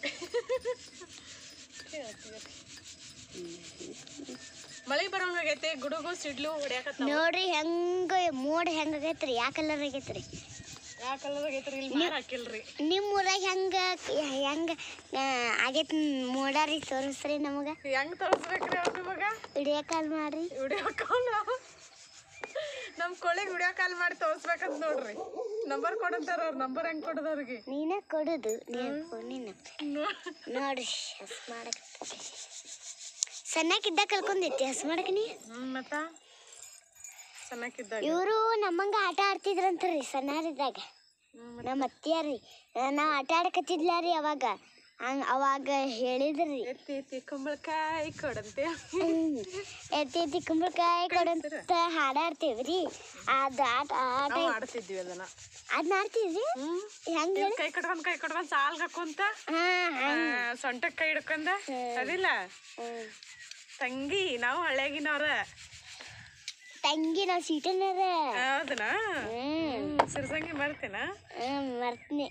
ಮಳೆ ಬರೋಂಗಾಗೈತಿ ಗುಡುಗು ಸಿಡ್ಲು ಹೊಡ್ಯಾಕತ್ತ ನೋಡ್ರಿ ಹೆಂಗ ಮೋಡ ಹೆಂಗಾಗೈತ್ರಿ ಯಾ ಕಲರ್ ಆಗೈತ್ರಿ ಯಾವ ಕಲರ್ ಆಗೈತ್ರಿ ಇಲ್ಲಿ ಮಾರ್ ಹಾಕಿಲ್ರಿ ನಿಮ್ಮ ಊರಾಗ ಹೆಂಗ ಹೆಂಗ ಆ, ಆಗೈತ್ ಮೋಡಾರಿ ತೋರಿಸ್ರಿ ನಮಗ ಹೆಂಗ್ ತೋರಿಸ್ಬೇಕ್ರಿ ಅವ್ರ ನಿಮಗ ವಿಡಿಯೋ ಕಾಲ್ ಮಾಡ್ರಿ ವಿಡಿಯೋ ಕಾಲ್ ನಮ್ಮ ಕೊಳ್ಳಿಗೆ ವಿಡಿಯೋ ಕಾಲ್ ಮಾಡಿ ತೋರಿಸ್ಬೇಕಂತ ನೋಡ್ರಿ ನಂಬರ್ ಕೊಡಂತಾರ ಅವ್ರ ನಂಬರ್ ಹೆಂಗ್ ಕೊಡೋದು ಅವ್ರಿಗೆ ನೀನ ಕೊಡುದು ನೀನ್ ಫೋನಿನ ನೋಡ್ರಿ ಹಸ್ ಮಾಡಕ ಸಣ್ಣಕ್ಕಿದ್ದ ಕಲ್ಕೊಂಡೈತಿ ಹಸ್ ಮಾಡಕ ನೀ ಹ್ಮ್ ಮತ್ತ ಸಣ್ಣಕ್ಕಿದ್ದಾಗ ಇವರು ನಮ್ಮಂಗ ಆಟ ಆಡ್ತಿದ್ರಂತ್ರಿ ಸಣ್ಣರಿದ್ದಾಗ ಹ್ಮ್, ನಮ್ಮ ಅತ್ತಿಯಾರಿ ನಾವು ಆಟ ಆಡಕತ್ತಿದ್ಲ ರೀ ಅವಾಗ ಹಂಗ ಅವಾಗ ಹೇಳಿದ್ರಿ ಎತ್ತಿ ಎತ್ತಿ ಕುಂಬಳಕಾಯಿ ಕೊಡಂತೆ ಹ್ಮ್. ಎತ್ತಿ ಎತ್ತಿ ಕುಂಬಳಕಾಯಿ ಕೊಡಂತ ಹಾಡಾಡ್ತೀವ್ರಿ ಅದ ಆಟ ಆಟ ನಾವು ಆಡ್ತಿದ್ವಿ ಅದನ್ನ ಅದ್ನ ಆಡ್ತಿದ್ರಿ ಹ್ಮ್ ಹೆಂಗ ಇವ್ ಕೈ ಕಟ್ಕೊಂಡ್ ಕೈ ಕಟ್ಕೊಂಡ್ ಸಾಲ್ ಹಾಕೊಂತ ಹಾ ಹಂಗ ಸೊಂಟಕ್ ಕೈ ಹಿಡ್ಕೊಂಡ ಅದಿಲ್ಲ ಹ್ಮ್. ತಂಗಿ ನಾವು ಹಳ್ಳ್ಯಾಗಿನವ್ರ ತಂಗಿ ನಾವು ಸೀಟನರ ಹೌದನ ಹ್ಮ್ ಸಿರ್ಸಂಗಿ ಮಾಡ್ತೇನ ಹ್ಮ್ ಮರ್ತ್ನಿ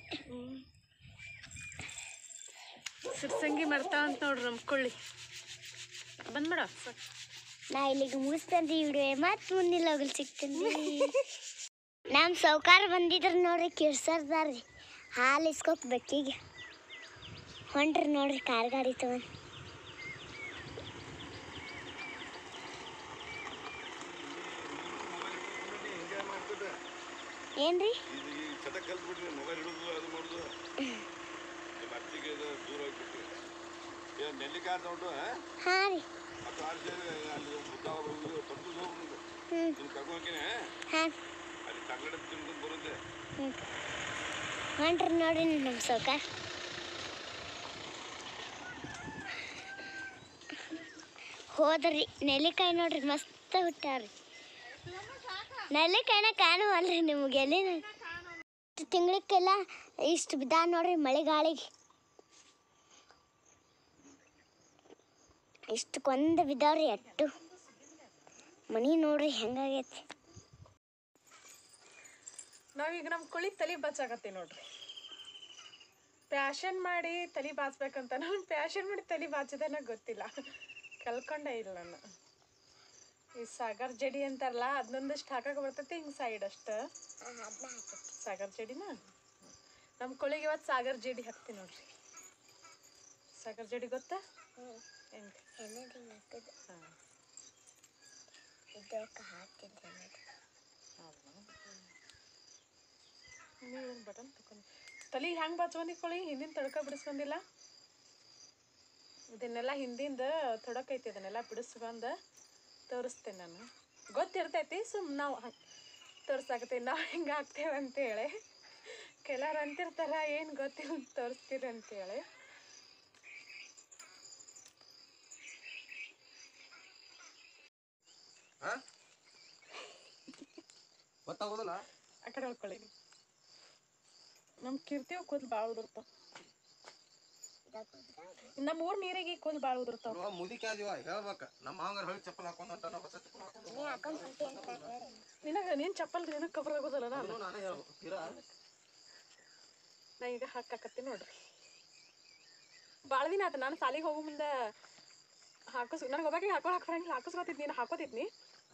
ಸಿರ್ಸಂಗಿ ಮರ್ತಾ ಅಂತ ನೋಡ್ರಿ ನಮ್ ಕೊಳ್ಳಿ ಬಂದ್ಬಿಡ ನಾ ಇಲ್ಲಿಗೆ ಮುಗಿಸ್ತೇನೆ ವಿಡಿಯೋ ಮತ್ತೆ ಮುಂದಿನ ಹೋಗಲ್ ಸಿಗ್ತೀನಿ ನಮ್ಮ ಸೌಕಾರ ಬಂದಿದ್ರ ನೋಡ್ರಿ ಕಿರ್ಸರ್ದಾರ್ರಿ ಹಾಲು ಇಸ್ಕೋಕ್ ಬೆಕ್ಕಿಗೆ ಹೊಂಟ್ರಿ ನೋಡ್ರಿ ಕಾರ್ ಗಾಡಿ ತಗೊಂಡ್ ಏನ್ರಿ ಇದು ಈ ಚಟ ಕಲ್ತ್ಬಿಟ್ರಿ ಮೊಬೈಲ್ ಹಿಡಿದು ಅದು ಮಾಡೋದು ನಿಮ್ಮ ಅತ್ತಿಗೆ ಇದು ದೂರ ಹೋಗ್ಬಿಟ್ಟು ಏನು ನೆಲ್ಲಿಕಾಯಿ ತಗೊಂಡು ಹಾ ರೀ ಅದು ಆರಿಸಿ ಅಲ್ಲಿ ಬುದ್ಧ ಹೋಗುದು ತೊಟ್ಟು ಹೋಗ್ಬಿಡುದು ಹ್ಮ್ ನಿಮ್ಗೆ ಕರ್ಕೊಂಡು ಹೋಗ್ತೀನಿ ಹಾ ಅಲ್ಲಿ ತಂಗಡ ತಿನ್ಕೊಂಡು ಬರುತ್ತೆ ಹ್ಮ್ ಹೊಂಟ್ರಿ ನೋಡ್ರಿ ನಮ್ಮ ಸೌಕಾರ ಹೋದ್ರಿ ನೆಲ್ಲಿಕಾಯಿ ನೋಡ್ರಿ ಮಸ್ತ್ ಹುಟ್ಟಾರ್ರಿ ನೆಲ್ಲಿಕಾಯಿನ ಕಾಣುವಲ್ರಿ ನಿಮ್ಗೆ ಎಲ್ಲಿನ ತಿಂಗ್ಳಕ್ಕೆಲ್ಲ ಇಷ್ಟು ಬಿದ್ದ ನೋಡ್ರಿ ಮಳೆಗಾಳಿಗೆ ಇಷ್ಟು ಕೊಂದ ಬಿದ್ದಾವ್ರಿ ಅಟ್ಟು ಮನಿ ನೋಡ್ರಿ ಹೆಂಗಾಗೈತಿ ನಾವೀಗ ನಮ್ಮ ಕುಳಿ ತಲೆ ಬಚ್ಚಾಕತ್ತಿ ನೋಡ್ರಿ ಪ್ಯಾಷನ್ ಮಾಡಿ ತಲೆ ಬಾಚ್ಬೇಕಂತ ನಾನು ಪ್ಯಾಷನ್ ಮಾಡಿ ತಲೆ ಬಾಚಿದೆ ಗೊತ್ತಿಲ್ಲ ಕಲ್ಕೊಂಡೇ ಇಲ್ಲ ನಾನು ಈ ಸಾಗರ್ ಜಡಿ ಅಂತಾರಲ್ಲ ಅದನ್ನೊಂದಿಷ್ಟು ಹಾಕಕ್ಕೆ ಬರ್ತೈತಿ ಹಿಂಗೆ ಸೈಡ್ ಅಷ್ಟು ಸಾಗರ್ ಜಡಿನ ನಮ್ಮ ಕುಳಿಗೆ ಇವತ್ತು ಸಾಗರ್ ಜಡಿ ಹಾಕ್ತೀನಿ ನೋಡ್ರಿ ಸಾಗರ್ ಜಡಿ ಗೊತ್ತಾ ಏನು ಹಾಂ ನೀವೇನು ಬಟನ್ ತಗೊಂಡು ತಲೆ ಹೆಂಗೆ ಬಾಚ್ಕೊಂಡಿಕೊಳ್ಳಿ ಹಿಂದಿನ ತಡ್ಕ ಬಿಡಿಸ್ಕೊಂಡಿಲ್ಲ ಇದನ್ನೆಲ್ಲ ಹಿಂದಿಂದ ತೊಡಕೈತಿ ಅದನ್ನೆಲ್ಲ ಬಿಡಿಸ್ಕೊಂಡು ತೋರಿಸ್ತೇನೆ ನಾನು ಗೊತ್ತಿರ್ತೈತಿ ಸುಮ್ ನಾವು ಹಂಗೆ ತೋರ್ಸಾಕತ್ತೀವಿ ನಾವು ಹಿಂಗೆ ಆಗ್ತೇವೆ ಅಂತೇಳಿ ಕೆಲವ್ರು ಅಂತಿರ್ತಾರ ಏನು ಗೊತ್ತಿಲ್ಲ ತೋರಿಸ್ತೀರಿ ಅಂತೇಳಿ ಗೊತ್ತಾಗೋದಿಲ್ಲ ಆ ಕಡೆ ಹೊಳ್ಕೊಳ್ಳಿ ನಮ್ಮ ಕಿರ್ತಿವ್ ಕೂದಲು ಭಾಳ ಉದುರ್ತಾವ ನಮ್ಮ ಊರ್ ನೀರಿಗೆ ಕೂದಲು ಭಾಳ ಉದುರ್ತಾವ ಮುದಿಕೆ ಆದಿವ ಹೇಳ್ಬೇಕ ನಮ್ಮ ಮಾವಂಗಾರ ಹಳಿ ಚಪ್ಪಲ್ ಹಾಕೊಂಡ್ ಹೊಂಟ ನಾವು ಹೊಸ ಚಪ್ಪಲ್ ಹಾಕೊಂಡು ನಿನಗೆ ನೀನು ಚಪ್ಪಲ್ ನಿನಗೆ ಕಬರ್ ಆಗೋದಲ್ಲ ನಾನು ನಾನೇ ಹೇಳ್ಬೇಕು ತೀರಾ ನಾ ಈಗ ಹಾಕಾಕತ್ತೀನಿ ನೋಡ್ರಿ ಭಾಳ ದಿನ ಆಯ್ತು ನಾನು ಸಾಲಿಗೆ ಹೋಗೋ ಮುಂದೆ ಹಾಕಸ್ ನನಗೆ ಒಬ್ಬಾಕಿ ಹಾಕೊಂಡು ಹಾಕೊಂಗಿಲ್ಲ ಹಾಕಿಸ್ಕೊತಿದ್ ನೀನು ಹಾಕೋತಿದ್ನಿ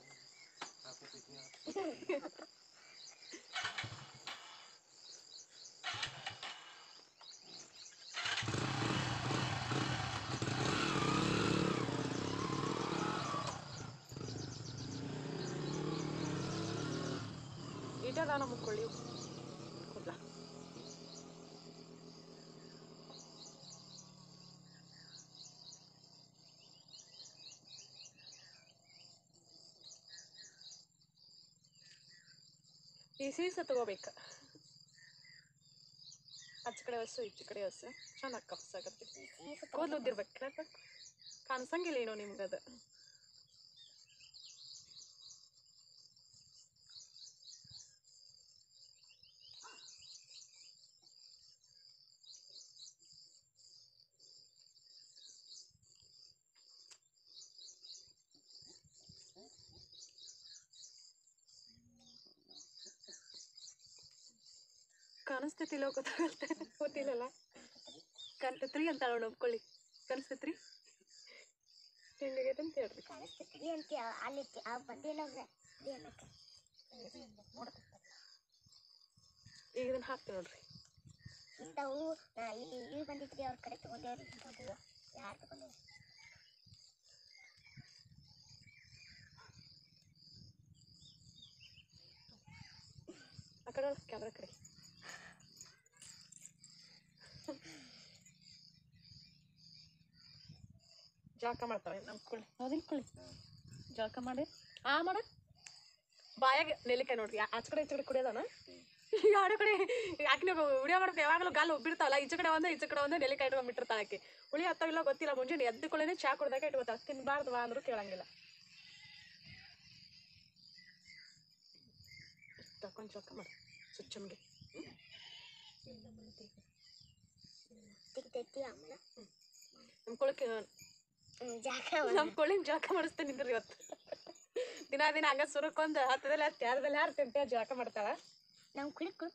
ಇಟದ ನಮ್ಮ ಕೊಳ್ಳಿ ಕೂದ್ಲ ಈ ಸೀಸ ತಗೋಬೇಕು ಆಚ ಕಡೆ ಹಸು ಈಚೆ ಕಡೆ ಹಸು ಚೆನ್ನಾಗಿ ಕಪ್ಸಾಗತ್ತೆ ಕೂದಲು ಉದ್ದಿರ್ಬೇಕು ಕೇಳಬೇಕು ಕಾಣಿಸಂಗಿಲ್ಲ ಏನೋ ನಿಮ್ಗದು ಕಾಣಿಸ್ತೈತಿಲ್ಲ ಗೊತ್ತಾಗತ್ತೆ ಗೊತ್ತಿಲ್ಲಲ್ಲ ಕಾಣ್ತೈತ್ರಿ ಅಂತ ನೋಡು ಒಪ್ಕೊಳ್ಳಿ ಕಾಣಿಸ್ತೈತ್ರಿ ಹೆಂಗಾಗೈತೆ ಅಂತ ಹೇಳ್ರಿ ಅಲ್ಲಿ ಆ ಬಂದಿಲ್ಲ ಈಗ ಇದನ್ನ ಹಾಕ್ತೀನಿ ನೋಡ್ರಿ ಇಂಥವು ಇಲ್ಲಿ ಬಂದಿದ್ರಿ ಅವ್ರ ಕಡೆ ತಗೊಂಡೇವ್ರಿ ಯಾರು ತಗೊಂಡೇವ್ರಿ ಆ ಕಡೆ ಕ್ಯಾಮ್ರಾ ಕಡೆ ಜಳಕ ಮಾಡ್ತಾಳೆ ನಮ್ಮ ಕುಳಿ ಹೌದಿಲ್ಲ ಕುಳಿ ಜಳಕ ಮಾಡಿ ಆ ಮಾಡ ಬಾಯಾಗ ನೆಲ್ಲಿಕಾಯಿ ನೋಡ್ರಿ ಆ- ಆಚೆ ಕಡೆ ಈಚೆ ಕಡೆ ಕುಡಿಯೋದನ ಎರಡು ಕಡೆ ಆಕಿನ ವಿಡಿಯೋ ಮಾಡೋಕೆ ಯಾವಾಗಲೂ ಗಾಲು ಒಬ್ಬಿರ್ತಾವಲ್ಲ ಈಚೆ ಕಡೆ ಒಂದು ಈಚೆ ಕಡೆ ಒಂದು ನೆಲ್ಲಿಕಾಯಿ ಇಟ್ಕೊಂಡ್ಬಿಟ್ಟಿರ್ತಾಳೆ ಆಕೆ ಹುಳಿ ಹತ್ತಾವಿಲ್ಲ ಗೊತ್ತಿಲ್ಲ ಮುಂಜಾನೆ ಎದ್ದು ಕೂಡಲೇ ಚಾ ಕುಡ್ದಾಗ ಇಟ್ಕೋತಾಳೆ ತಿನ್ಬಾರ್ದು ಬಾ ಅಂದ್ರೂ ಕೇಳಂಗಿಲ್ಲ ತಕೊಂಡ್ ಜಳಕ ಮಾಡಿ ಸುಚ್ಚಮ್ಗೆ ತಿಕ್ತೈತಿ ಆಮೇಲೆ ನಮ್ಮ ಕೊಳಕ್ಕೆ ಜಾಗ ನಮ್ಮ ಕೊಳ್ಳಿನ ಜಳಕ ಮಾಡಿಸ್ತೇನೆ ನಿಂದ್ರಿ ಇವತ್ತು ದಿನ ದಿನ ಹಂಗ ಸುರಕ್ಕೊಂದು ಹತ್ತದಲ್ಲಿ ಹತ್ತು ಯಾರದಲ್ಲಿ ಯಾರು ತಿಂತೆ ಜಳಕ ಮಾಡ್ತಾಳ ನಮ್ ಕುಳಿ ಕುಳ್ಕ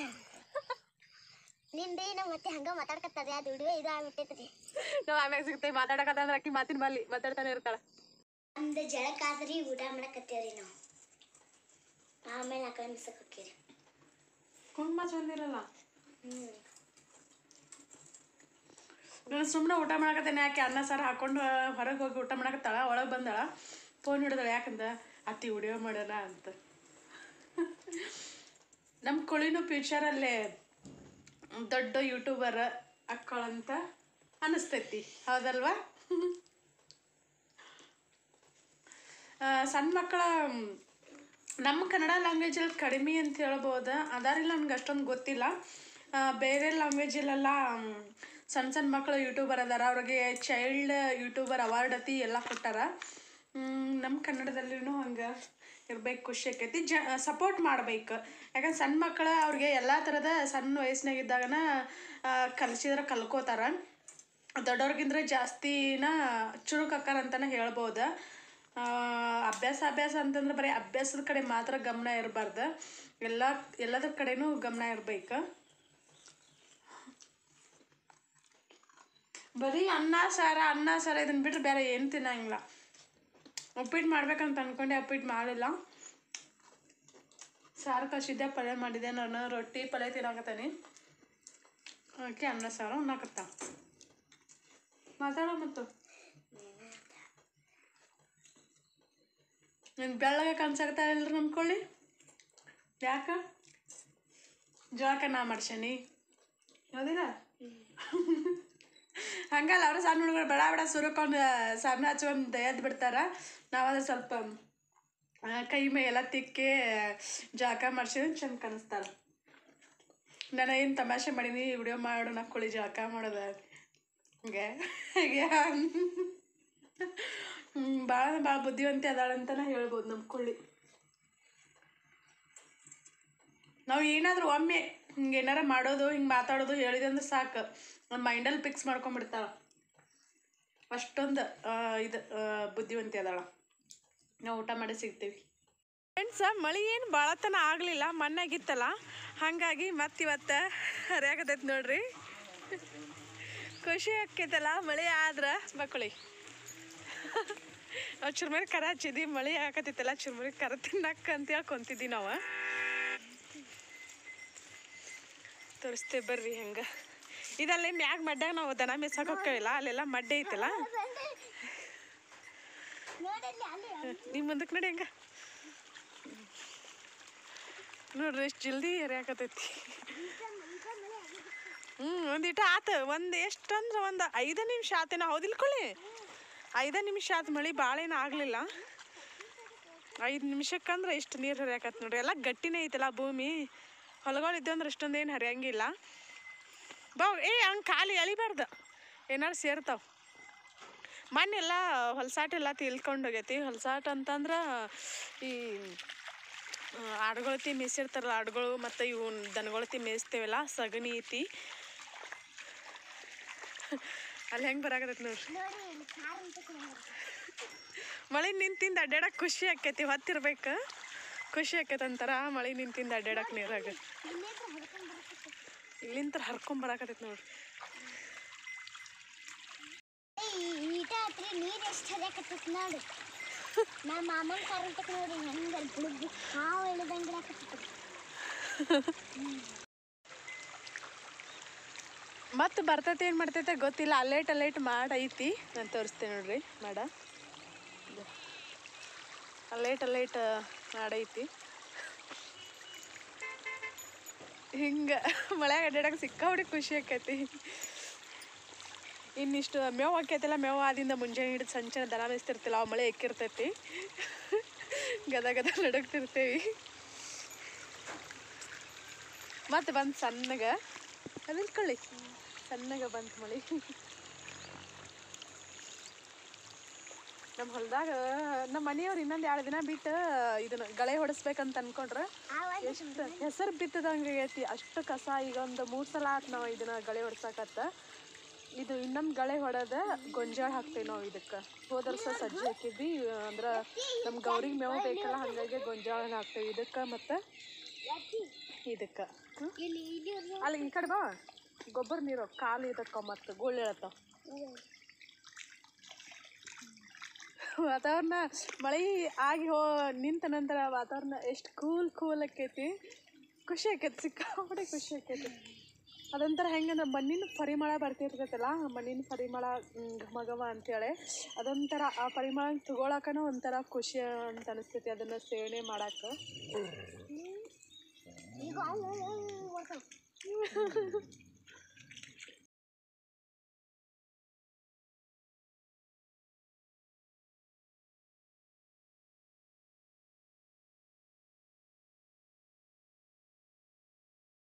ನಿಂದ್ರಿ ನಮ್ಮ ಮತ್ತೆ ಹಂಗ ಮಾತಾಡ್ಕತ್ತದ ಅದು ವಿಡಿಯೋ ಇದು ಆಗ್ಬಿಟ್ಟೈತ್ರಿ ನಾವು ಆಮ್ಯಾಗ ಸಿಗ್ತೇವೆ ಮಾತಾಡಕತ್ತ ಅಂದ್ರೆ ಅಕ್ಕಿ ಮಾತಿನ ಬಲ್ಲಿ ಮಾತಾಡ್ತಾನೆ ಇರ್ತಾಳ ನಮ್ದು ಜಳಕ ಆದ್ರಿ ಊಟ ಮಾಡಕತ್ತೇವ್ರಿ ನಾವು ಆಮೇಲೆ ಆ ಕಡೆ ಮಿಸಕ್ ಹೋಗ್ತೀರಿ ಕುಂಕುಮ ಚಂದಿರಲ್ಲ ಹ್ಞೂ ನಾನು ಸುಮ್ಮನೆ ಊಟ ಮಾಡಕತ್ತೇನೆ ಯಾಕೆ ಅನ್ನ ಸಾರು ಹಾಕೊಂಡು ಹೊರಗೆ ಹೋಗಿ ಊಟ ಮಾಡಕತ್ತಾಳ ಒಳಗೆ ಬಂದಾಳ ಫೋನ್ ಹಿಡಿದಾಳ ಯಾಕಂದ ಅತ್ತಿ ವಿಡಿಯೋ ಮಾಡೋಣ ಅಂತ ನಮ್ಮ ಕುಳಿನೂ ಫ್ಯೂಚರಲ್ಲೇ ದೊಡ್ಡ ಯೂಟ್ಯೂಬರ್ ಅಕ್ಕಳಂತ ಅನಿಸ್ತೈತಿ ಹೌದಲ್ವಾ ಆ, ಸಣ್ಣ ಮಕ್ಕಳ ಮ್, ನಮ್ಮ ಕನ್ನಡ ಲ್ಯಾಂಗ್ವೇಜಲ್ಲಿ ಕಡಿಮೆ ಅಂತ ಹೇಳ್ಬೋದು ಅದಾರಿಲ್ಲ ನನ್ಗೆ ಅಷ್ಟೊಂದು ಗೊತ್ತಿಲ್ಲ ಆ, ಬೇರೆ ಲ್ಯಾಂಗ್ವೇಜಲ್ಲೆಲ್ಲ ಮ್, ಸಣ್ಣ ಸಣ್ಣ ಮಕ್ಕಳು ಯೂಟ್ಯೂಬರ್ ಅದಾರ ಅವ್ರಿಗೆ ಚೈಲ್ಡ್ ಯೂಟ್ಯೂಬರ್ ಅವಾರ್ಡ್ ಅತಿ ಎಲ್ಲ ಕೊಟ್ಟಾರ ನಮ್ಮ ಕನ್ನಡದಲ್ಲಿನೂ ಹಂಗೆ ಇರ್ಬೇಕು ಖುಷಿ ಆಕೈತಿ ಜ ಸಪೋರ್ಟ್ ಮಾಡ್ಬೇಕು ಯಾಕಂದ್ರೆ ಸಣ್ಣ ಮಕ್ಕಳು ಅವ್ರಿಗೆ ಎಲ್ಲ ಥರದ ಸಣ್ಣ ವಯಸ್ಸಿನಾಗಿದ್ದಾಗನ ಕಲಿಸಿದ್ರೆ ಕಲ್ಕೋತಾರ ದೊಡ್ಡವ್ರಿಗಿಂದ್ರೆ ಜಾಸ್ತಿನ ಚುರುಕಾಕಾರ ಅಂತಲೇ ಹೇಳ್ಬೋದು ಆ, ಅಭ್ಯಾಸ ಅಭ್ಯಾಸ ಅಂತಂದ್ರೆ ಬರೀ ಅಭ್ಯಾಸದ ಕಡೆ ಮಾತ್ರ ಗಮನ ಇರಬಾರ್ದು ಎಲ್ಲ ಎಲ್ಲದ್ರ ಕಡೆನೂ ಗಮನ ಇರ್ಬೇಕು ಬರೀ ಅನ್ನ ಸಾರ ಅನ್ನ ಸಾರ ಇದನ್ನ ಬಿಟ್ರೆ ಬೇರೆ ಏನು ತಿನ್ನಂಗಿಲ್ಲ ಉಪ್ಪಿಟ್ಟು ಮಾಡ್ಬೇಕಂತ ಅನ್ಕೊಂಡೆ ಉಪ್ಪಿಟ್ಟು ಮಾಡಿಲ್ಲ ಸಾರು ಕಸಿದ್ದೆ ಪಲ್ಯ ಮಾಡಿದ್ದೆ ನಾನು ರೊಟ್ಟಿ ಪಲ್ಯ ತಿನ್ನಾಕತ್ತೀನಿ ಅದಕ್ಕೆ ಅನ್ನ ಸಾರು ಉಣ್ಣಾಕತ್ತ ಮಾತಾಡೋ ಮತ್ತು ನೀನು ಬೆಳ್ಳಗೆ ಕನ್ಸಾಕ್ತಾ ಇಲ್ರಿ ನಂಬ್ಕೊಳ್ಳಿ ಯಾಕ ಜೋಳಕ ನಾ ಮಾಡ್ಸೇನಿ ಹೌದಿಲ್ಲ ಹಂಗಲ್ಲ ಅವರು ಸಣ್ಣ ಹುಡುಗರು ಬೇಡ ಬೇಡ ಸುರುಕೊಂಡು ಸಣ್ಣ ಹಚ್ಕೊಂಡು ಎದ್ದು ಬಿಡ್ತಾರ ನಾವಾದ್ರೆ ಸ್ವಲ್ಪ ಆ, ಕೈ ಮೈ ಎಲ್ಲ ತಿಕ್ಕಿ ಜಾಕ ಮಾಡ್ಸಿದ್ರೆ ಚಂದ ಕಾಣಿಸ್ತಾರ ನಾನು ಏನು ತಮಾಷೆ ಮಾಡೀನಿ ವಿಡಿಯೋ ಮಾಡು ನಕ್ಕೊಳ್ಳಿ ಜಾಕ ಮಾಡೋದ ಹಂಗೆ ಹೀಗೆ ಭಾಳ ಭಾಳ ಬುದ್ಧಿವಂತಿ ಅದಾಳಂತನೇ ಹೇಳ್ಬೋದು ನಮ್ಮ ಕೊಳ್ಳಿ ನಾವು ಏನಾದರೂ ಒಮ್ಮೆ ಹಿಂಗೆ ಏನಾರ ಮಾಡೋದು ಹಿಂಗೆ ಮಾತಾಡೋದು ಹೇಳಿದೆ ಅಂದ್ರೆ ಸಾಕು ನಮ್ಮ ಮೈಂಡಲ್ಲಿ ಫಿಕ್ಸ್ ಮಾಡ್ಕೊಂಬಿಡ್ತಾಳ ಅಷ್ಟೊಂದು ಆ, ಇದು ಆ, ಬುದ್ಧಿವಂತಿ ಅದಾಳ ನಾವು ಊಟ ಮಾಡಿ ಸಿಗ್ತೀವಿ ಫ್ರೆಂಡ್ಸ ಮಳೆ ಏನು ಭಾಳತನ ಆಗಲಿಲ್ಲ ಮಣ್ಣಾಗಿತ್ತಲ್ಲ ಹಾಗಾಗಿ ಮತ್ತಿವತ್ತು ಹರಿಯಾಗತೈತಿ ನೋಡ್ರಿ ಖುಷಿ ಆಕೈತಲ್ಲ ಮಳೆ ಆದ್ರೆ ಮಕ್ಕಳಿ ನಾವು ಚುರ್ಮರಿ ಕರ ಹಚ್ಚಿದ್ವಿ ಮಳೆ ಆಕತಿತ್ತಲ್ಲ ಚುರ್ಮರಿ ಕರ ತಿನ್ನಕ್ಕ ಅಂತ ಹೇಳ್ಕೊಂತಿದ್ವಿ ನಾವು ತೋರಿಸ್ತೇವೆ ಬರ್ರಿ ಹಂಗೆ ಇದಲ್ಲೇ ಮ್ಯಾಗ ಮಡ್ಯಾಗ ನಾವು ದನ ಮೇಯ್ಸಕ್ಕೆ ಹೋಗ್ತೇವಿಲ್ಲ ಅಲ್ಲೆಲ್ಲ ಮಡ್ಡೆ ಐತಲ್ಲ ನೋಡಲ್ಲಿ ಅಲ್ಲಿ ನಿಮ್ಮ ಮುಂದಕ್ಕೆ ನಡಿ ಹಂಗ ನೋಡ್ರಿ ಎಷ್ಟು ಜಲ್ದಿ ಎರಿಯಾಕತೈತಿ ಹ್ಞೂ ಒಂದಿಟ ಆತ ಒಂದು ಎಷ್ಟು ಅಂದ್ರೆ ಒಂದು ಐದು ನಿಮಿಷ ಆತೇನ ಹೌದಿಲ್ಕೊಳ್ಳಿ ಐದು ನಿಮಿಷ ಆತು ಮಳೆ ಭಾಳ ಏನು ಆಗಲಿಲ್ಲ ಐದು ನಿಮಿಷಕ್ಕಂದ್ರೆ ಎಷ್ಟು ನೀರು ಹರಿಯಾಕತ್ ನೋಡ್ರಿ ಎಲ್ಲ ಗಟ್ಟಿನೇ ಐತಲ್ಲ ಭೂಮಿ ಹೊಲಗಳು ಇದ್ದು ಅಂದ್ರೆ ಅಷ್ಟೊಂದು ಏನು ಹರಿಯಂಗಿಲ್ಲ ಬಾವ್ ಏ ಹಂಗೆ ಖಾಲಿ ಎಳಿಬಾರ್ದು ಏನಾರು ಸೇರ್ತಾವ ಮಣ್ಣೆಲ್ಲ ಹೊಲಸಾಟೆಲ್ಲ ತಿಳ್ಕೊಂಡು ಹೋಗೈತಿ ಹೊಲಸಾಟ ಅಂತಂದ್ರೆ ಈ ಆ, ಆಡುಗಳತಿ ಮೇಯ್ಸಿರ್ತಾರಲ್ಲ ಆಡುಗಳು ಮತ್ತು ಇವು ದನಗಳತಿ ಮೇಯಿಸ್ತೇವಲ್ಲ ಸಗಣಿ ಐತಿ ಅಲ್ಲಿ ಹೆಂಗೆ ಬರಾಕತೈತಿ ನೋಡ್ರಿ ನೋಡಿ ಇಲ್ಲಿ ಕಾರ್ ಅಂತ ಕೊಂಡ್ಬರ್ತಾರೆ. ಮಳೆ ನಿಂತಿಂದ ಅಡ್ಡಾಡಕ್ಕೆ ಖುಷಿ ಆಕೈತಿ ಹೊತ್ತಿರ್ಬೇಕು ಖುಷಿ ಆಕೈತೆ ಅಂತಾರ ಮಳೆ ನಿಂತಿಂದ ಅಡ್ಡಾಡಕ್ಕೆ ನೀರಾಗ ಇಲ್ಲೇ ಹೊಡ್ಕೊಂಡ್ ಬರಕತ್ತೈತಿ. ಇಲ್ಲಿಂದ ಹರ್ಕೊಂಬರಾಕತೈತಿ ನೋಡ್ರಿ ಏ, ಈ ಈಟ ಹತ್ರ ನೀರ್ ಎಷ್ಟು ಹರಿಯಾಕತ್ತೈತಿ ನೋಡು ನಮ್ಮ ಮಾಮನ ಕಾರ್ ಅಂತ ನೋಡಿ ಹೆಂಗ ಬುಡುಗು ಹಾವು ಇಳಿದಂಗೆ ಇರಾಕತ್ತೈತಿ ಮತ್ತು ಬರ್ತೈತೆ ಏನು ಮಾಡ್ತೈತೆ ಗೊತ್ತಿಲ್ಲ ಅಲ್ಲೇಟ್ ಅಲ್ಲೇಟ್ ಮಾಡ್ ಐತಿ ನಾನು ತೋರಿಸ್ತೇನೆ ನೋಡ್ರಿ ಮಾಡ ಇದು. ಅಲ್ಲೇಟ್ ಅಲ್ಲೇಟ್ ಮಾಡೈತಿ ಹಿಂಗೆ ಮಳೆಯಾಗ ಅಡ್ಡಾಡಕ್ಕೆ ಸಿಕ್ಕಾಬಿಡಿ ಖುಷಿ ಆಕೈತಿ ಇನ್ನಿಷ್ಟು ಮೇವು ಆಕೈತಿಲ್ಲ ಮೇವು ಆದಿಂದ ಮುಂಜಾನೆ ಹಿಡಿದು ಸಂಚೆ ದನ ಮೇಯ್ಸ್ತಿರ್ತಿಲ್ಲ ಅವು ಮಳೆ ಎಕ್ಕಿರ್ತೈತಿ ಗದ ಗದ ನಡಗ್ತಿರ್ತೇವಿ ಮತ್ತೆ ಬಂದು ಸಣ್ಣಗೆ ಅದು ಇಟ್ಕೊಳ್ಳಿ ಸಣ್ಣಗೆ ಬಂತು ಮಳೆ ನಮ್ಮ ಹೊಲದಾಗ ನಮ್ಮ ಮನೆಯವ್ರು ಇನ್ನೊಂದು ಎರಡು ದಿನ ಬಿಟ್ಟು ಇದನ್ನ ಗಳೆ ಹೊಡಿಸ್ಬೇಕಂತ ಅನ್ಕೊಂಡ್ರೆ ಎಷ್ಟು ಹೆಸರು ಬಿತ್ತದಂಗೆ ಆಗೈತಿ ಅಷ್ಟು ಕಸ ಈಗ ಒಂದು ಮೂರು ಸಲ ಆತು ನಾವು ಇದನ್ನ ಗಳೆ ಹೊಡ್ಸಕತ್ತ ಇದು ಇನ್ನೊಂದು ಗಳೆ ಹೊಡೆದ ಗೊಂಜಾಳ ಹಾಕ್ತೇವೆ ನಾವು ಇದಕ್ಕೆ ಹೋದ ವರ್ಷ ಸಜ್ಜೆ ಹಾಕಿದ್ವಿ ಅಂದ್ರೆ ನಮ್ಮ ಗೌರಿಗೆ ಮೇವು ಬೇಕಲ್ಲ ಹಾಗಾಗಿ ಗೊಂಜಾಳ ಹಾಕ್ತೇವೆ ಇದಕ್ಕೆ ಮತ್ತು ಇದಕ್ಕೆ ಹ್ಞೂ ಇಲ್ಲಿ ಇಲ್ಲಿ ಇರ್ಲಿ. ಅಲ್ಲಿ ಈ ಕಡೆ ಬಾ ಗೊಬ್ಬರ ನೀರು ಕಾಲು ಇದಕ್ಕ ಮತ್ತು ಗೋಳ್ ಹೇಳತ್ತಾವ ವಾತಾವರಣ ಮಳೆ ಆಗಿ ಹೋ ನಿಂತ ನಂತರ ವಾತಾವರಣ ಎಷ್ಟು ಕೂಲ್ ಕೂಲ್ ಆಕೈತಿ ಖುಷಿ ಆಕೈತಿ ಸಿಕ್ಕಾಪಟ್ಟೆ ಖುಷಿ ಆಕೈತಿ ಅದೊಂಥರ ಹೆಂಗಂದ್ರೆ ಮಣ್ಣಿನ ಪರಿಮಳ ಬರ್ತಿರ್ತೈತಲ್ಲ ಆ ಮಣ್ಣಿನ ಪರಿಮಳ ಹ್ಮ್, ಘಮ ಘಮ ಅಂತೇಳಿ ಅದೊಂಥರ ಆ ಪರಿಮಳ ತಗೊಳಕನ ಒಂಥರ ಖುಷಿ ಅಂತ ಅನಿಸ್ತೈತಿ ಅದನ್ನು ಸೇವನೆ ಮಾಡಕ್ಕೆ ಈಗ ಅವ್ ಅವ್ ಅವ್ ಬರ್ತಾವ್.